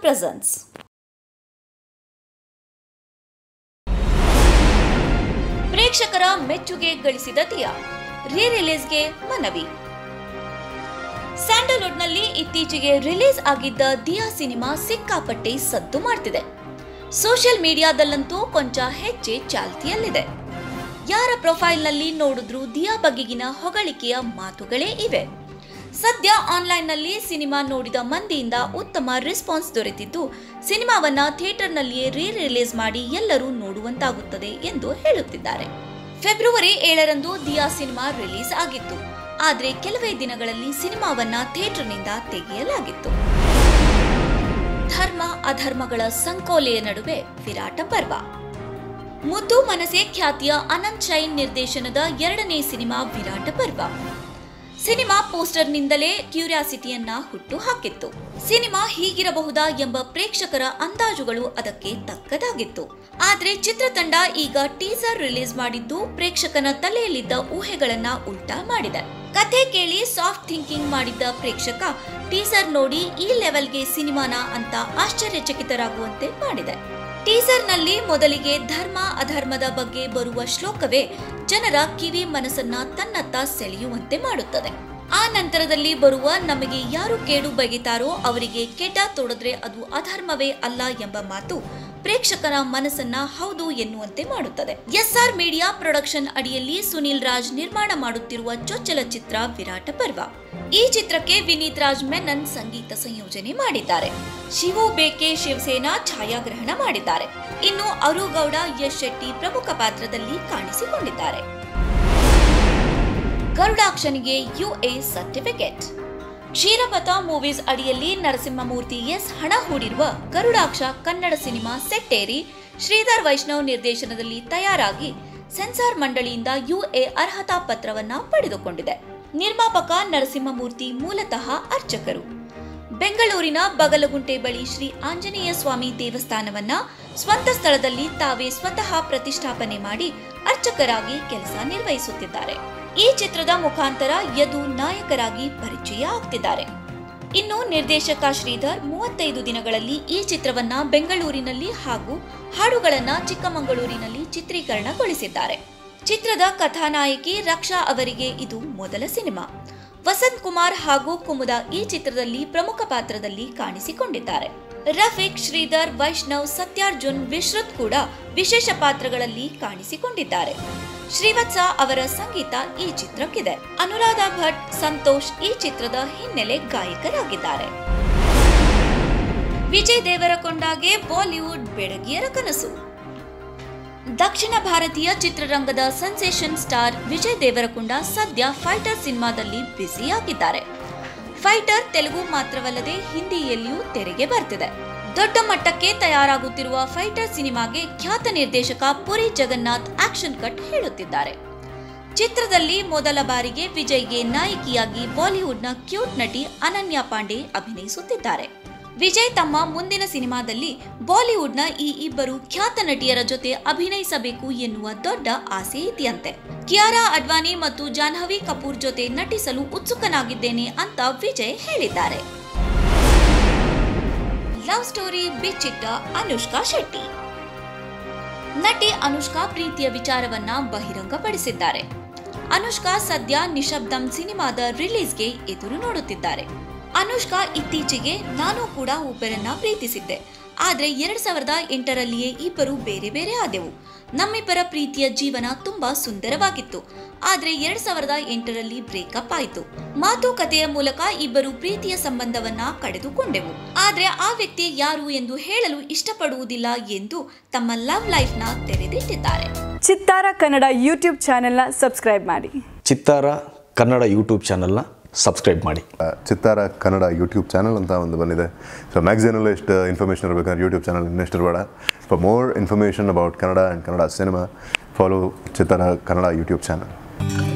presence ಪ್ರೇಕ್ಷಕರ ಮೆಚ್ಚುಗೆ ಗಳಿಸಿದ ದಿಯಾ ರೀ ರಿಲೀಸ್ಗೆ ಮನವಿ ಸ್ಯಾಂಡಲ್ವುಡ್ನಲ್ಲಿ ಇತ್ತೀಚೆಗೆ ರಿಲೀಸ್ ಆಗಿದ್ದ ದಿಯಾ ಸಿನಿಮಾ ಸಿಕ್ಕಾಪಟ್ಟೆ ಸದ್ದು ಮಾಡ್ತಿದೆ ಸೋಷಿಯಲ್ ಮೀಡಿಯಾದಲ್ಲಂತೂ ಕೊಂಚ ಹೆಚ್ಚೆ ಚಾಲ್ತಿಯಲ್ಲಿದೆ ಯಾರ ಪ್ರೊಫೈಲ್ನಲ್ಲಿ ನೋಡಿದ್ರೂ ದಿಯಾ ಬಗೆಗಿನ ಹೊಗಳಿಕೆಯ ಮಾತುಗಳೇ ಇವೆ ಸದ್ಯ ಆನ್ಲೈನ್ನಲ್ಲಿ ಸಿನಿಮಾ ನೋಡಿದ ಮಂದಿಯಿಂದ ಉತ್ತಮ ರೆಸ್ಪಾನ್ಸ್ ದೊರೆತಿದ್ದು ಸಿನಿಮಾವನ್ನ ಥಿಯೇಟರ್ನಲ್ಲಿಯೇ ರೀ ರಿಲೀಸ್ ಮಾಡಿ ಎಲ್ಲರೂ ನೋಡುವಂತಾಗುತ್ತದೆ ಎಂದು ಹೇಳುತ್ತಿದ್ದಾರೆ ಫೆಬ್ರವರಿ ಏಳರಂದು ದಿಯಾ ಸಿನಿಮಾ ರಿಲೀಸ್ ಆಗಿತ್ತು ಆದರೆ ಕೆಲವೇ ದಿನಗಳಲ್ಲಿ ಸಿನಿಮಾವನ್ನ ಥಿಯೇಟರ್ನಿಂದ ತೆಗೆಯಲಾಗಿತ್ತು ಧರ್ಮ ಅಧರ್ಮಗಳ ಸಂಕೋಲೆಯ ನಡುವೆ ವಿರಾಟ ಪರ್ವ ಮುದ್ದು ಮನಸೆ ಖ್ಯಾತಿಯ ಅನಂತ್ ಶೈನ್ ನಿರ್ದೇಶನದ ಎರಡನೇ ಸಿನಿಮಾ ವಿರಾಟ ಪರ್ವ ಸಿನಿಮಾ ಪೋಸ್ಟರ್ನಿಂದಲೇ ಕ್ಯೂರಿಯಾಸಿಟಿಯನ್ನ ಹುಟ್ಟು ಹಾಕಿತ್ತು ಸಿನಿಮಾ ಹೀಗಿರಬಹುದಾ ಎಂಬ ಪ್ರೇಕ್ಷಕರ ಅಂದಾಜುಗಳು ಅದಕ್ಕೆ ತಕ್ಕದಾಗಿತ್ತು ಆದ್ರೆ ಚಿತ್ರತಂಡ ಈಗ ಟೀಸರ್ ರಿಲೀಸ್ ಮಾಡಿದ್ದು ಪ್ರೇಕ್ಷಕನ ತಲೆಯಲ್ಲಿದ್ದ ಊಹೆಗಳನ್ನ ಉಲ್ಟಾ ಮಾಡಿದೆ ಕಥೆ ಕೇಳಿ ಸಾಫ್ಟ್ ಥಿಂಕಿಂಗ್ ಮಾಡಿದ್ದ ಪ್ರೇಕ್ಷಕ ಟೀಸರ್ ನೋಡಿ ಈ ಲೆವೆಲ್ಗೆ ಸಿನಿಮಾನ ಅಂತ ಆಶ್ಚರ್ಯಚಕಿತರಾಗುವಂತೆ ಮಾಡಿದೆ ಟೀಸರ್ನಲ್ಲಿ ಮೊದಲಿಗೆ ಧರ್ಮ ಅಧರ್ಮದ ಬಗ್ಗೆ ಬರುವ ಶ್ಲೋಕವೇ ಜನರ ಕಿವಿ ಮನಸ್ಸನ್ನ ತನ್ನತ್ತ ಸೆಳೆಯುವಂತೆ ಮಾಡುತ್ತದೆ ಆ ನಂತರದಲ್ಲಿ ಬರುವ ನಮಗೆ ಯಾರು ಕೇಡು ಬಗೆತಾರೋ ಅವರಿಗೆ ಕೆಡ್ಡ ತೊಡದ್ರೆ ಅದು ಅಧರ್ಮವೇ ಅಲ್ಲ ಎಂಬ ಮಾತು ಪ್ರೇಕ್ಷಕರ ಮನಸ್ಸನ್ನ ಹೌದು ಎನ್ನುವಂತೆ ಮಾಡುತ್ತದೆ ಎಸ್ಆರ್ ಮೀಡಿಯಾ ಪ್ರೊಡಕ್ಷನ್ ಅಡಿಯಲ್ಲಿ ಸುನಿಲ್ ರಾಜ್ ನಿರ್ಮಾಣ ಮಾಡುತ್ತಿರುವ ಚೊಚ್ಚಲ ಚಿತ್ರ ವಿರಾಟ ಪರ್ವ ಈ ಚಿತ್ರಕ್ಕೆ ವಿನೀತ್ ರಾಜ್ ಮೆನನ್ ಸಂಗೀತ ಸಂಯೋಜನೆ ಮಾಡಿದ್ದಾರೆ ಶಿವು ಬೇಕೆ ಶಿವಸೇನಾ ಛಾಯಾಗ್ರಹಣ ಮಾಡಿದ್ದಾರೆ ಇನ್ನು ಅರುಗೌಡ ಯಶ್ ಶೆಟ್ಟಿ ಪ್ರಮುಖ ಪಾತ್ರದಲ್ಲಿ ಕಾಣಿಸಿಕೊಂಡಿದ್ದಾರೆ ಗರುಡಾಕ್ಷನಿಗೆ ಯುಎ ಸರ್ಟಿಫಿಕೇಟ್ ಕ್ಷೀರಪಥ ಮೂವೀಸ್ ಅಡಿಯಲ್ಲಿ ನರಸಿಂಹಮೂರ್ತಿ ಎಸ್ ಹಣ ಹೂಡಿರುವ ಗರುಡಾಕ್ಷ ಕನ್ನಡ ಸಿನಿಮಾ ಸೆಟ್ಟೇರಿ ಶ್ರೀಧರ್ ವೈಷ್ಣವ್ ನಿರ್ದೇಶನದಲ್ಲಿ ತಯಾರಾಗಿ ಸೆನ್ಸಾರ್ ಮಂಡಳಿಯಿಂದ ಯುಎ ಅರ್ಹತಾ ಪತ್ರವನ್ನ ಪಡೆದುಕೊಂಡಿದೆ ನಿರ್ಮಾಪಕ ನರಸಿಂಹಮೂರ್ತಿ ಮೂಲತಃ ಅರ್ಚಕರು ಬೆಂಗಳೂರಿನ ಬಗಲಗುಂಟೆ ಬಳಿ ಶ್ರೀ ಆಂಜನೇಯ ಸ್ವಾಮಿ ದೇವಸ್ಥಾನವನ್ನ ಸ್ವಂತ ಸ್ಥಳದಲ್ಲಿ ತಾವೇ ಸ್ವತಃ ಪ್ರತಿಷ್ಠಾಪನೆ ಮಾಡಿ ಅರ್ಚಕರಾಗಿ ಕೆಲಸ ನಿರ್ವಹಿಸುತ್ತಿದ್ದಾರೆ ಈ ಚಿತ್ರದ ಮುಖಾಂತರ ಯದು ನಾಯಕರಾಗಿ ಪರಿಚಯ ಆಗ್ತಿದ್ದಾರೆ ಇನ್ನು ನಿರ್ದೇಶಕ ಶ್ರೀಧರ್ ಮೂವತ್ತೈದು ದಿನಗಳಲ್ಲಿ ಈ ಚಿತ್ರವನ್ನ ಬೆಂಗಳೂರಿನಲ್ಲಿ ಹಾಗೂ ಹಾಡುಗಳನ್ನ ಚಿಕ್ಕಮಗಳೂರಿನಲ್ಲಿ ಚಿತ್ರೀಕರಣಗೊಳಿಸಿದ್ದಾರೆ ಚಿತ್ರದ ಕಥಾನಾಯಕಿ ರಕ್ಷಾ ಅವರಿಗೆ ಇದು ಮೊದಲ ಸಿನಿಮಾ ವಸಂತ್ ಕುಮಾರ್ ಹಾಗೂ ಕುಮುದ ಈ ಚಿತ್ರದಲ್ಲಿ ಪ್ರಮುಖ ಪಾತ್ರದಲ್ಲಿ ಕಾಣಿಸಿಕೊಂಡಿದ್ದಾರೆ ರಫೀಕ್ ಶ್ರೀಧರ್ ವೈಷ್ಣವ್ ಸತ್ಯಾರ್ಜುನ್ ವಿಶ್ರುತ್ ಕೂಡ ವಿಶೇಷ ಪಾತ್ರಗಳಲ್ಲಿ ಕಾಣಿಸಿಕೊಂಡಿದ್ದಾರೆ ಶ್ರೀವತ್ಸ ಅವರ ಸಂಗೀತ ಈ ಚಿತ್ರಕ್ಕಿದೆ ಅನುರಾಧ ಭಟ್ ಸಂತೋಷ್ ಈ ಚಿತ್ರದ ಹಿನ್ನೆಲೆ ಗಾಯಕರಾಗಿದ್ದಾರೆ ವಿಜಯ್ ದೇವರಕೊಂಡಗೆ ಬಾಲಿವುಡ್ ಬೆಡಗಿಯರ ಕನಸು ದಕ್ಷಿಣ ಭಾರತೀಯ ಚಿತ್ರರಂಗದ ಸೆನ್ಸೇಷನ್ ಸ್ಟಾರ್ ವಿಜಯ್ ದೇವರಕೊಂಡ ಸದ್ಯ ಫೈಟರ್ ಸಿನಿಮಾದಲ್ಲಿ ಬ್ಯುಸಿಯಾಗಿದ್ದಾರೆ ಫೈಟರ್ ತೆಲುಗು ಮಾತ್ರವಲ್ಲದೆ ಹಿಂದಿಯಲ್ಲಿಯೂ ತೆರೆಗೆ ಬರ್ತಿದೆ ದೊಡ್ಡ ಮಟ್ಟಕ್ಕೆ ತಯಾರಾಗುತ್ತಿರುವ ಫೈಟರ್ ಸಿನಿಮಾಗೆ ಖ್ಯಾತ ನಿರ್ದೇಶಕ ಪುರಿ ಜಗನ್ನಾಥ್ ಆಕ್ಷನ್ ಕಟ್ ಹೇಳುತ್ತಿದ್ದಾರೆ ಚಿತ್ರದಲ್ಲಿ ಮೊದಲ ಬಾರಿಗೆ ವಿಜಯ್ಗೆ ನಾಯಕಿಯಾಗಿ ಬಾಲಿವುಡ್ನ ಕ್ಯೂಟ್ ನಟಿ ಅನನ್ಯ ಪಾಂಡೆ ಅಭಿನಯಿಸುತ್ತಿದ್ದಾರೆ ವಿಜಯ್ ತಮ್ಮ ಮುಂದಿನ ಸಿನಿಮಾದಲ್ಲಿ ಬಾಲಿವುಡ್ನ ಈ ಇಬ್ಬರು ಖ್ಯಾತ ನಟಿಯರ ಜೊತೆ ಅಭಿನಯಿಸಬೇಕು ಎನ್ನುವ ದೊಡ್ಡ ಆಸೆ ಇದೆಯಂತೆ ಕಿಯಾರಾ ಅಡ್ವಾನಿ ಮತ್ತು ಜಾಹ್ನವಿ ಕಪೂರ್ ಜೊತೆ ನಟಿಸಲು ಉತ್ಸುಕನಾಗಿದ್ದೇನೆ ಅಂತ ವಿಜಯ್ ಹೇಳಿದ್ದಾರೆ ಲವ್ ಸ್ಟೋರಿ ಬಿಚ್ಚಿಟ್ಟ ಅನುಷ್ಕಾ ಶೆಟ್ಟಿ ನಟಿ ಅನುಷ್ಕಾ ಪ್ರೀತಿಯ ವಿಚಾರವನ್ನ ಬಹಿರಂಗಪಡಿಸಿದ್ದಾರೆ ಅನುಷ್ಕಾ ಸದ್ಯ ನಿಶಬ್ದಂ ಸಿನಿಮಾದ ರಿಲೀಸ್ಗೆ ಎದುರು ನೋಡುತ್ತಿದ್ದಾರೆ ಅನುಷ್ಕಾ ಇತ್ತೀಚೆಗೆ ನಾನು ಕೂಡ ಒಬ್ಬರನ್ನ ಪ್ರೀತಿಸಿದ್ದೆ ಆದ್ರೆ ಎರಡ್ ಸಾವಿರದ ಎಂಟರಲ್ಲಿಯೇ ಇಬ್ಬರು ಬೇರೆ ಬೇರೆ ಆದೆವು ನಮ್ಮಿಬ್ಬರ ಪ್ರೀತಿಯ ಜೀವನ ತುಂಬಾ ಸುಂದರವಾಗಿತ್ತು ಆದ್ರೆ ಎರಡ್ ಸಾವಿರದ ಎಂಟರಲ್ಲಿ ಬ್ರೇಕಪ್ ಆಯಿತು ಮಾತುಕತೆಯ ಮೂಲಕ ಇಬ್ಬರು ಪ್ರೀತಿಯ ಸಂಬಂಧವನ್ನ ಕಳೆದುಕೊಂಡೆವು ಆದ್ರೆ ಆ ವ್ಯಕ್ತಿ ಯಾರು ಎಂದು ಹೇಳಲು ಇಷ್ಟಪಡುವುದಿಲ್ಲ ಎಂದು ತಮ್ಮ ಲವ್ ಲೈಫ್ನ ತೆರೆದಿಟ್ಟಿದ್ದಾರೆ ಚಿತ್ತಾರ ಕನ್ನಡ ಯೂಟ್ಯೂಬ್ ಚಾನೆಲ್ನ ಸಬ್ಸ್ಕ್ರೈಬ್ ಮಾಡಿ ಚಿತ್ತಾರ ಕನ್ನಡ ಯೂಟ್ಯೂಬ್ ಚಾನಲ್ನ ಸಬ್ಸ್ಕ್ರೈಬ್ ಮಾಡಿ ಚಿತ್ತಾರ ಕನ್ನಡ ಯೂಟ್ಯೂಬ್ ಚಾನಲ್ ಅಂತ ಒಂದು ಬಂದಿದೆ ಸೊ ಮ್ಯಾಗ್ಝಿನಲ್ಲೂ ಎಷ್ಟು ಇನ್ಫಾರ್ಮೇಷನ್ ಇರಬೇಕಂದ್ರೆ ಯೂಟ್ಯೂಬ್ ಚಾನಲ್ ಇನ್ನೆಷ್ಟು ಇರಬೇಡ for more information about Kannada and Kannada cinema follow Chittara Kannada YouTube channel